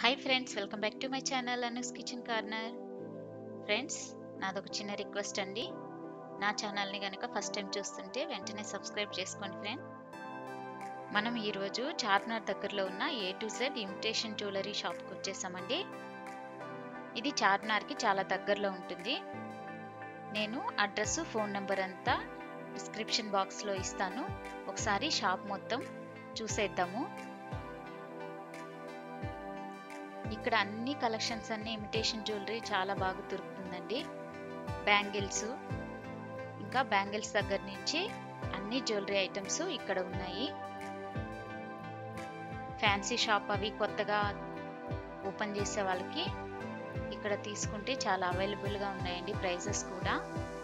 hi friends welcome back to my channel Anu's kitchen corner friends నాదొక చిన్న request అండి నా ఛానల్ని కనుక ఫస్ట్ టైం చూస్తుంటే వెంటనే సబ్స్క్రైబ్ చేసుకోండి ఫ్రెండ్ మనం ఈరోజు చార్మినార్ దగ్గరలో ఉన్న A to Z imitation jewellery షాప్కి వచ్చేసామండి ఇది చార్మినార్కి చాలా దగ్గరలో ఉంటుంది నేను అడ్రస్ ఫోన్ నెంబర్ అంతా డిస్క్రిప్షన్ బాక్స్లో ఇస్తాను ఒకసారి షాప్ మొత్తం చూసేద్దాము ఇక్కడ అన్ని కలెక్షన్స్ అన్ని ఇమిటేషన్ జ్యువెలరీ చాలా బాగా దొరుకుతుందండి బ్యాంగిల్స్ ఇంకా బ్యాంగిల్స్ దగ్గర నుంచి అన్ని జ్యువెలరీ ఐటమ్స్ ఇక్కడ ఉన్నాయి ఫ్యాన్సీ షాప్ అవి కొత్తగా ఓపెన్ చేసే వాళ్ళకి ఇక్కడ తీసుకుంటే చాలా అవైలబుల్గా ఉన్నాయండి ప్రైజెస్ కూడా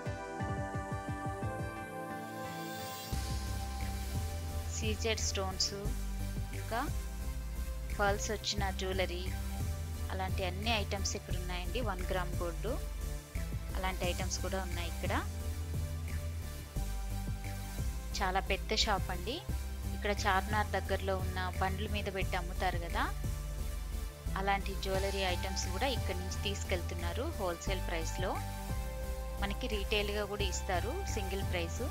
సీజెడ్ స్టోన్స్ ఇంకా పర్ల్స్ వచ్చిన జ్యువెలరీ అలాంటి అన్ని ఐటమ్స్ ఇక్కడ ఉన్నాయండి వన్ గ్రామ్ గోల్డ్ అలాంటి ఐటమ్స్ కూడా ఉన్నాయి ఇక్కడ చాలా పెద్ద షాప్ అండి ఇక్కడ చార్మినార్ దగ్గరలో ఉన్న బండ్ల మీద పెట్టి అమ్ముతారు కదా అలాంటి జ్యువెలరీ ఐటమ్స్ కూడా ఇక్కడ నుంచి తీసుకెళ్తున్నారు హోల్సేల్ ప్రైస్లో మనకి రీటైల్గా కూడా ఇస్తారు సింగిల్ ప్రైస్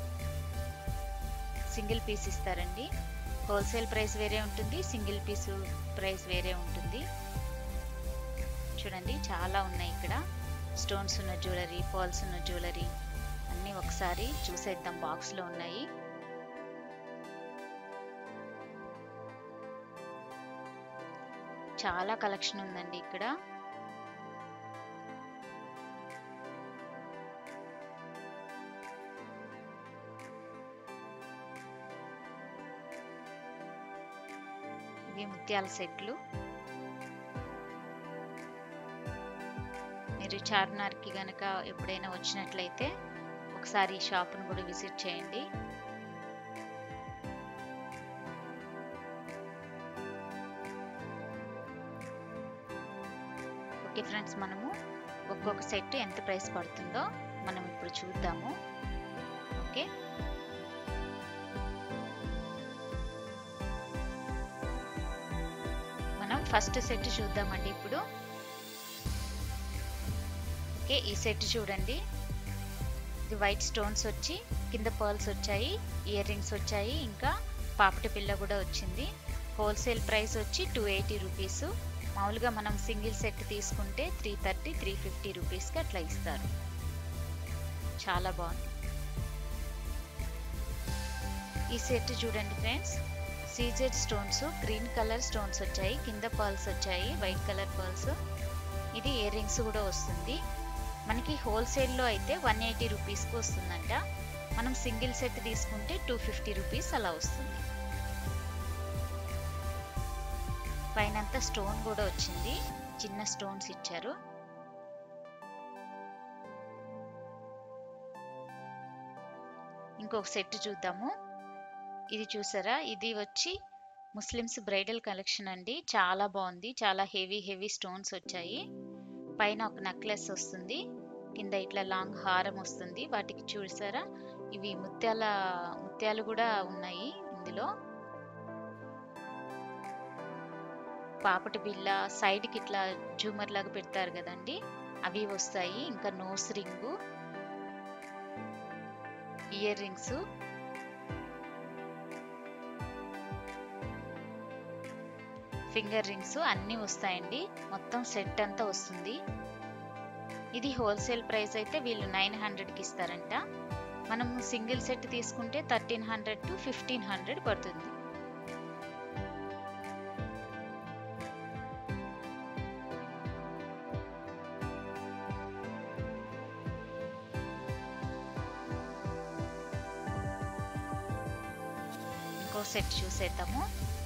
సింగిల్ పీస్ ఇస్తారండి హోల్సేల్ ప్రైస్ వేరే ఉంటుంది సింగిల్ పీస్ ప్రైస్ వేరే ఉంటుంది చూడండి చాలా ఉన్నాయి ఇక్కడ స్టోన్స్ ఉన్న జ్యువెలరీ పర్ల్స్ ఉన్న జ్యువెలరీ అన్నీ ఒకసారి చూసేద్దాం బాక్స్లో ఉన్నాయి చాలా కలెక్షన్ ఉందండి ఇక్కడ ఇవి ముత్యాల సెట్లు మీరు చార్మినార్కి గనక ఎప్పుడైనా వచ్చినట్లయితే ఒకసారి ఈ షాప్ను కూడా విజిట్ చేయండి ఓకే ఫ్రెండ్స్ మనము ఒక్కొక్క సెట్ ఎంత ప్రైస్ పడుతుందో మనం ఇప్పుడు చూద్దాము ఓకే మనం ఫస్ట్ సెట్ చూద్దామండి ఇప్పుడు ఓకే ఈ సెట్ చూడండి ఇది వైట్ స్టోన్స్ వచ్చి కింద పర్ల్స్ వచ్చాయి ఇయర్ రింగ్స్ వచ్చాయి ఇంకా పాపటి పిల్ల కూడా వచ్చింది హోల్సేల్ ప్రైస్ వచ్చి టూ ఎయిటీ రూపీస్ మామూలుగా మనం సింగిల్ సెట్ తీసుకుంటే త్రీ థర్టీ త్రీ ఫిఫ్టీ రూపీస్కి అట్లా ఇస్తారు చాలా బాగుంది ఈ సెట్ చూడండి friends CZ stones green colour stones వచ్చాయి కింద పర్ల్స్ వచ్చాయి వైట్ కలర్ పర్ల్స్ ఇది ఇయర్ రింగ్స్ కూడా వస్తుంది మనకి హోల్సేల్లో అయితే వన్ ఎయిటీ రూపీస్కి వస్తుందంట మనం సింగిల్ సెట్ తీసుకుంటే టూ ఫిఫ్టీ రూపీస్ అలా వస్తుంది పైనంతా స్టోన్ కూడా వచ్చింది చిన్న స్టోన్స్ ఇచ్చారు ఇంకొక సెట్ చూద్దాము ఇది చూసారా ఇది వచ్చి ముస్లిమ్స్ బ్రైడల్ కలెక్షన్ అండి చాలా బాగుంది చాలా హెవీ హెవీ స్టోన్స్ వచ్చాయి పైన ఒక నెక్లెస్ వస్తుంది కింద ఇట్లా లాంగ్ హారం వస్తుంది వాటికి చూసారా ఇవి ముత్యాల ముత్యాలు కూడా ఉన్నాయి ఇందులో పాపటి బిల్ల సైడ్కి ఇట్లా జూమర్ లాగా పెడతారు కదండి అవి వస్తాయి ఇంకా nose ring earrings finger rings అన్నీ వస్తాయండి మొత్తం సెట్ అంతా వస్తుంది ఇది హోల్సేల్ ప్రైస్ అయితే వీళ్ళు నైన్ హండ్రెడ్కి ఇస్తారంట మనం సింగిల్ సెట్ తీసుకుంటే thirteen hundred to fifteen hundred పడుతుంది ఇంకో సెట్ చూసేద్దాము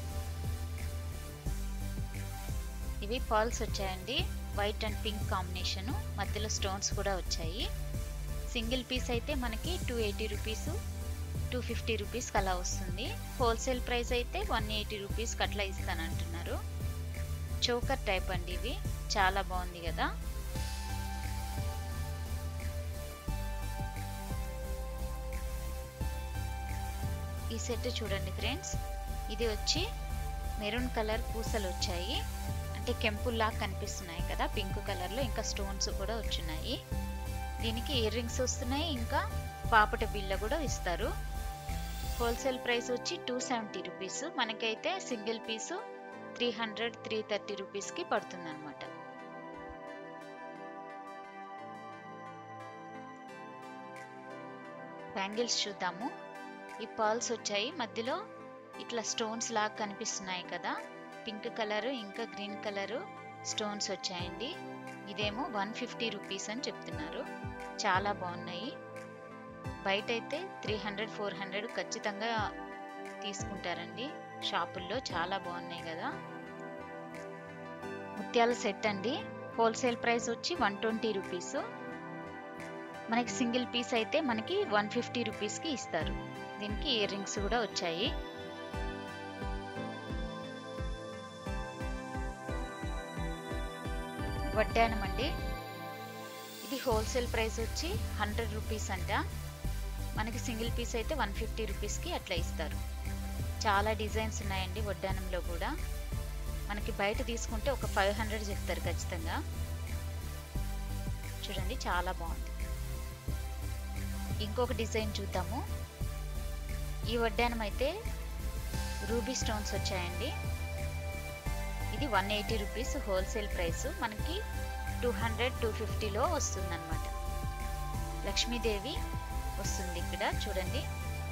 ఇవి పర్ల్స్ వచ్చాయండి వైట్ అండ్ పింక్ కాంబినేషను మధ్యలో స్టోన్స్ కూడా వచ్చాయి సింగిల్ పీస్ అయితే మనకి two eighty rupees two fifty రూపీస్కి అలా వస్తుంది హోల్సేల్ ప్రైస్ అయితే వన్ ఎయిటీ రూపీస్కి అట్లా ఇస్తానంటున్నారు చోకర్ టైప్ అండి ఇవి చాలా బాగుంది కదా ఈ సెట్ చూడండి ఫ్రెండ్స్ ఇది వచ్చి మెరూన్ కలర్ పూసలు వచ్చాయి అంటే కెంపుల్లా కనిపిస్తున్నాయి కదా పింక్ కలర్లో ఇంకా స్టోన్స్ కూడా వచ్చున్నాయి దీనికి ఇయర్ రింగ్స్ వస్తున్నాయి ఇంకా పాపట బిళ్ళ కూడా ఇస్తారు హోల్సేల్ ప్రైస్ వచ్చి టూ సెవెంటీ రూపీస్ మనకైతే single piece three hundred three thirty రూపీస్కి పడుతుంది అనమాట బ్యాంగిల్స్ చూద్దాము ఈ పర్ల్స్ వచ్చాయి మధ్యలో ఇట్లా స్టోన్స్ లాగా కనిపిస్తున్నాయి కదా పింక్ కలర్ ఇంకా గ్రీన్ కలర్ స్టోన్స్ వచ్చాయండి ఇదేమో వన్ ఫిఫ్టీ రూపీస్ అని చెప్తున్నారు చాలా బాగున్నాయి బయట అయితే త్రీ హండ్రెడ్ ఫోర్ హండ్రెడ్ ఖచ్చితంగా తీసుకుంటారండి షాపుల్లో చాలా బాగున్నాయి కదా ముత్యాల సెట్ అండి హోల్సేల్ ప్రైస్ వచ్చి వన్ ట్వంటీ రూపీస్ మనకి సింగిల్ పీస్ అయితే మనకి వన్ ఫిఫ్టీ రూపీస్కి ఇస్తారు దీనికి ఇయర్ రింగ్స్ కూడా వచ్చాయి వడ్డానం అండి ఇది హోల్సేల్ ప్రైస్ వచ్చి హండ్రెడ్ రూపీస్ అంట మనకి సింగిల్ పీస్ అయితే వన్ ఫిఫ్టీ రూపీస్కి అట్లా ఇస్తారు చాలా డిజైన్స్ ఉన్నాయండి వడ్డానంలో కూడా మనకి బయట తీసుకుంటే ఒక ఫైవ్ హండ్రెడ్ చెప్తారు ఖచ్చితంగా చూడండి చాలా బాగుంది ఇంకొక డిజైన్ చూద్దాము ఈ వడ్డానం అయితే రూబీ స్టోన్స్ వచ్చాయండి ఇది one eighty rupees wholesale price మనకి టూ హండ్రెడ్ టూ ఫిఫ్టీలో వస్తుందన్నమాట లక్ష్మీదేవి వస్తుంది ఇక్కడ చూడండి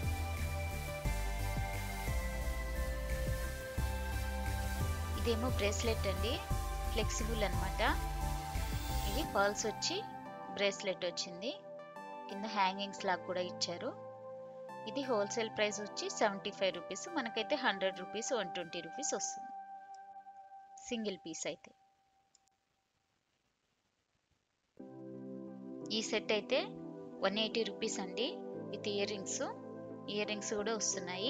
ఇదేమో బ్రేస్లెట్ అండి ఫ్లెక్సిబుల్ అనమాట ఇది పర్ల్స్ వచ్చి బ్రేస్లెట్ వచ్చింది కింద హ్యాంగింగ్స్ లాగా కూడా ఇచ్చారు ఇది హోల్సేల్ ప్రైస్ వచ్చి సెవెంటీ ఫైవ్ రూపీస్ మనకైతే hundred rupees one twenty rupees వస్తుంది సింగిల్ పీస్ అయితే ఈ సెట్ అయితే వన్ ఎయిటీ రూపీస్ అండి with earrings earrings కూడా వస్తున్నాయి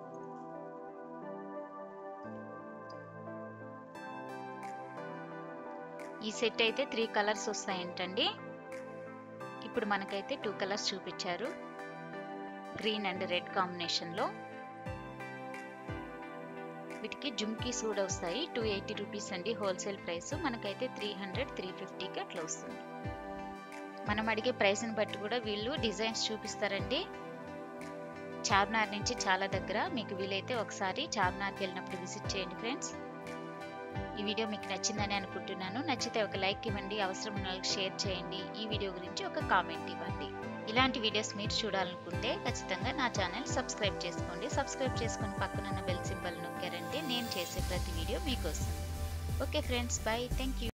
ఈ సెట్ అయితే త్రీ కలర్స్ వస్తాయంటండి ఇప్పుడు మనకైతే టూ కలర్స్ చూపించారు గ్రీన్ అండ్ రెడ్ కాంబినేషన్లో వీటికి జుమ్కీస్ కూడా వస్తాయి టూ ఎయిటీ రూపీస్ అండి హోల్సేల్ ప్రైస్ మనకైతే త్రీ హండ్రెడ్ త్రీ ఫిఫ్టీకి అట్లా వస్తుంది మనం అడిగే ప్రైస్ని బట్టి కూడా వీళ్ళు డిజైన్స్ చూపిస్తారండి చార్మినార్ నుంచి చాలా దగ్గర మీకు వీలైతే ఒకసారి చార్మినార్కి వెళ్ళినప్పుడు విజిట్ చేయండి ఫ్రెండ్స్ ఈ వీడియో మీకు నచ్చిందని అనుకుంటున్నాను నచ్చితే ఒక లైక్ ఇవ్వండి అవసరం ఉన్న వాళ్ళకి షేర్ చేయండి ఈ వీడియో గురించి ఒక కామెంట్ ఇవ్వండి ఇలాంటి వీడియోస్ మీరు చూడాలనుకుంటే ఖచ్చితంగా నా ఛానల్ సబ్స్క్రైబ్ చేసుకోండి సబ్స్క్రైబ్ చేసుకుని పక్కనున్న బెల్ సింబల్ నొక్కారంటే నేను చేసే ప్రతి వీడియో మీకు వస్తుంది okay friends bye thank you